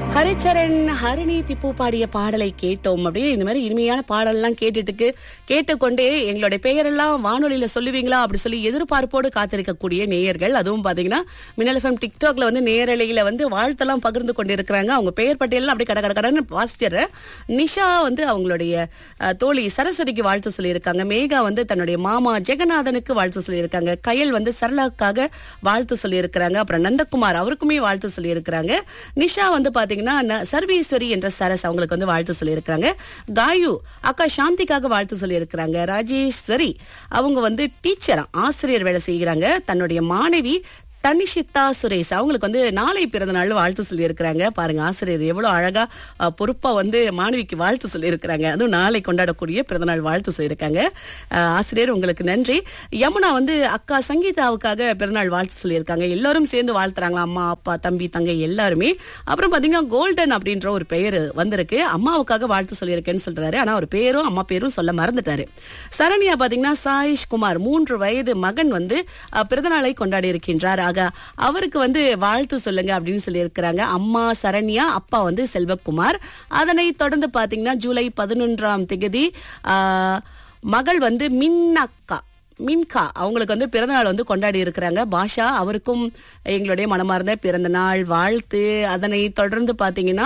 ஹரிச்சரன் ஹரிணி திப்பு பாடிய பாடலை கேட்டோம் அப்படியே இந்த மாதிரி இனிமையான பாடல்லாம் கேட்டுட்டு கேட்டுக்கொண்டே எங்களுடைய பெயரெல்லாம் வானொலியில சொல்லுவீங்களா அப்படி சொல்லி எதிர்பார்ப்போடு காத்திருக்கக்கூடிய நேயர்கள் அதுவும் பாத்தீங்கன்னா மின்னல் எஃப்எம் டிக்டாக்ல வந்து நேரலையில வந்து வாழ்த்தெல்லாம் பகிர்ந்து கொண்டிருக்கிறாங்க அவங்க பெயர் பட்டியலாம் அப்படியே கட கட கடன்னு வாசிச்சிடுறேன் நிஷா வந்து அவங்களுடைய அஹ், தோழி சரஸ்வதிக்கு வாழ்த்து சொல்லியிருக்காங்க மேகா வந்து தன்னுடைய மாமா ஜெகநாதனுக்கு வாழ்த்து சொல்லியிருக்காங்க கயல் வந்து சரளாக்காக வாழ்த்து சொல்லியிருக்கிறாங்க அப்புறம் நந்தகுமார் அவருக்குமே வாழ்த்து சொல்லியிருக்கிறாங்க நிஷா வந்து பாத்தீங்கன்னா ந- சர்வேஸ்வரி என்ற சரஸ் அவங்களுக்கு வந்து வாழ்த்து சொல்லியிருக்கிறாங்க காயு அக்கா சாந்திக்காக வாழ்த்து சொல்லியிருக்கிறாங்க ராஜேஸ்வரி அவங்க வந்து டீச்சரா ஆசிரியர் வேலை செய்கிறாங்க தன்னுடைய மாணவி தனிஷிதா சுரேஷ் அவங்களுக்கு வந்து நாளை பிறந்த நாள் வாழ்த்து சொல்லியிருக்கிறாங்க பாருங்க ஆசிரியர் எவ்வளவு அழகா அஹ், பொறுப்பா வந்து மாணவிக்கு வாழ்த்து சொல்லியிருக்கிறாங்க அதுவும் நாளை கொண்டாடக்கூடிய பிறந்தநாள் வாழ்த்து சொல்லியிருக்காங்க அஹ், ஆசிரியர் உங்களுக்கு நன்றி யமுனா வந்து அக்கா சங்கீதாவுக்காக பிறந்தநாள் வாழ்த்து சொல்லியிருக்காங்க எல்லாரும் சேர்ந்து வாழ்த்துறாங்களா அம்மா அப்பா தம்பி தங்கை எல்லாருமே அப்புறம் பாத்தீங்கன்னா கோல்டன் அப்படின்ற ஒரு பெயர் வந்திருக்கு அம்மாவுக்காக வாழ்த்து சொல்லியிருக்கேன்னு சொல்றாரு ஆனா அவர் பேரும் அம்மா பேரும் சொல்ல மறந்துட்டாரு சரண்யா பாத்தீங்கன்னா சாயிஷ் குமார் மூன்று வயது மகன் வந்து அஹ், பிறந்தநாளை கொண்டாடி இருக்கின்றார் ஆக அவருக்கு வந்து வாழ்த்து சொல்லுங்க அப்படின்னு சொல்லியிருக்கிறாங்க அம்மா சரண்யா அப்பா வந்து செல்வகுமார் அதனை தொடர்ந்து பாத்தீங்கன்னா ஜூலை பதினொன்றாம் தேதி ஆஹ், மகள் வந்து மின்னக்கா மின்கா அவங்களுக்கு வந்து பிறந்தநாள் வந்து கொண்டாடி இருக்கிறாங்க பாஷா அவருக்கும் எங்களுடைய மனமார்ந்த பிறந்த நாள் வாழ்த்து அதனை தொடர்ந்து பாத்தீங்கன்னா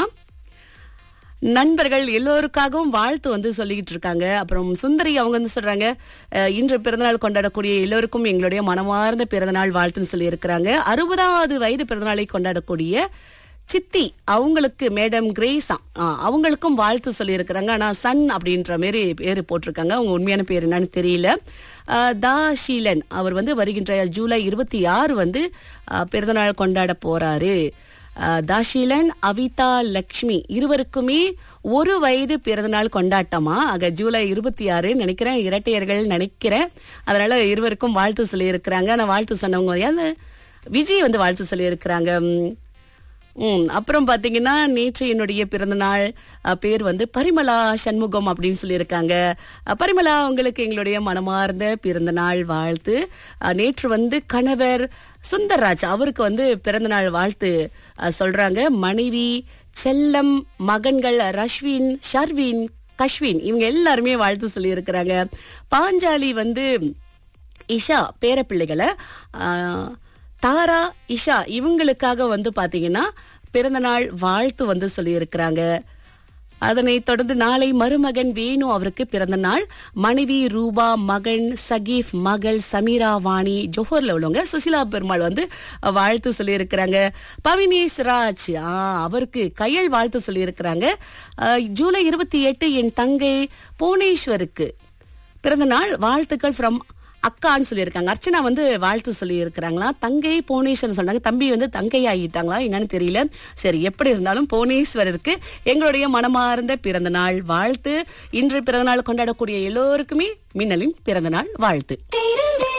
நண்பர்கள் எல்லோருக்காகவும் வாழ்த்து வந்து சொல்லிக்கிட்டு இருக்காங்க அப்புறம் சுந்தரி அவங்க வந்து சொல்றாங்க அஹ், இன்று பிறந்தநாள் கொண்டாடக்கூடிய எல்லோருக்கும் எங்களுடைய மனமார்ந்த பிறந்தநாள் வாழ்த்துன்னு சொல்லி இருக்கிறாங்க அறுபதாவது வயது பிறந்தநாளை கொண்டாடக்கூடிய சித்தி அவங்களுக்கு மேடம் கிரேஸா ஆ, அவங்களுக்கும் வாழ்த்து சொல்லியிருக்கிறாங்க ஆனா சன் அப்படின்ற மாதிரி பேரு போட்டிருக்காங்க அவங்க உண்மையான பேர் என்னன்னு தெரியல ஆ, தாஷீலன் அவர் வந்து வருகின்ற ஜூலை இருபத்தி ஆறு வந்து ஆ, பிறந்தநாள் கொண்டாட போறாரு அஹ், தாஷிலன் அவிதா லக்ஷ்மி இருவருக்குமே ஒரு வயது பிறந்தநாள் கொண்டாட்டமா ஆக ஜூலை இருபத்தி ஆறு நினைக்கிறேன் இரட்டையர்கள் நினைக்கிறேன் அதனால இருவருக்கும் வாழ்த்து சொல்லியிருக்கிறாங்க ஆனா வாழ்த்து சொன்னவங்க யாரு விஜய் வந்து வாழ்த்து சொல்லியிருக்கிறாங்க உம், ம் அப்புறம் பாத்தீங்கன்னா நேற்று என்னுடைய பிறந்த நாள் அஹ், பேர் வந்து பரிமலா சண்முகம் அப்படின்னு சொல்லியிருக்காங்க அஹ், பரிமலா உங்களுக்கு எங்களுடைய மனமார்ந்த பிறந்த நாள் வாழ்த்து அஹ், நேற்று வந்து கணவர் சுந்தர்ராஜ் அவருக்கு வந்து பிறந்த நாள் வாழ்த்து அஹ், சொல்றாங்க மனைவி செல்லம் மகன்கள் ரஷ்வின் ஷர்வின் கஷ்வின் இவங்க எல்லாருமே வாழ்த்து சொல்லியிருக்கிறாங்க பாஞ்சாலி வந்து இஷா பேரப்பிள்ளைகளை ஆஹ், தாரா இஷா இவங்களுக்காக வந்து பாத்தீங்கன்னா பிறந்த நாள் வாழ்த்து வந்து சொல்லியிருக்கிறாங்க அதனை தொடர்ந்து நாளை மருமகன் வேணு அவருக்கு பிறந்த நாள் மனைவி ரூபா மகன் சகீஃப் மகள் சமீரா வாணி ஜோஹர்ல உள்ளவங்க சுசிலா பெருமாள் வந்து வாழ்த்து சொல்லியிருக்கிறாங்க பவினேஷ் ராஜ் ஆ, அவருக்கு கையல் வாழ்த்து சொல்லியிருக்கிறாங்க ஆ, ஜூலை இருபத்தி எட்டு என் தங்கை புவனேஸ்வருக்கு பிறந்த நாள் வாழ்த்துக்கள் ஃப்ரம் அக்கான்னு சொல்லியிருக்காங்க அர்ச்சனா வந்து வாழ்த்து சொல்லி இருக்கிறாங்களா தங்கை புவனேஸ்வரன் சொன்னாங்க தம்பி வந்து தங்கை ஆகிட்டாங்களா என்னன்னு தெரியல சரி எப்படி இருந்தாலும் புவனேஸ்வரருக்கு எங்களுடைய மனமார்ந்த பிறந்த நாள் வாழ்த்து இன்று பிறந்த நாள் கொண்டாடக்கூடிய எல்லோருக்குமே மின்னலின் பிறந்த நாள் வாழ்த்து तेरे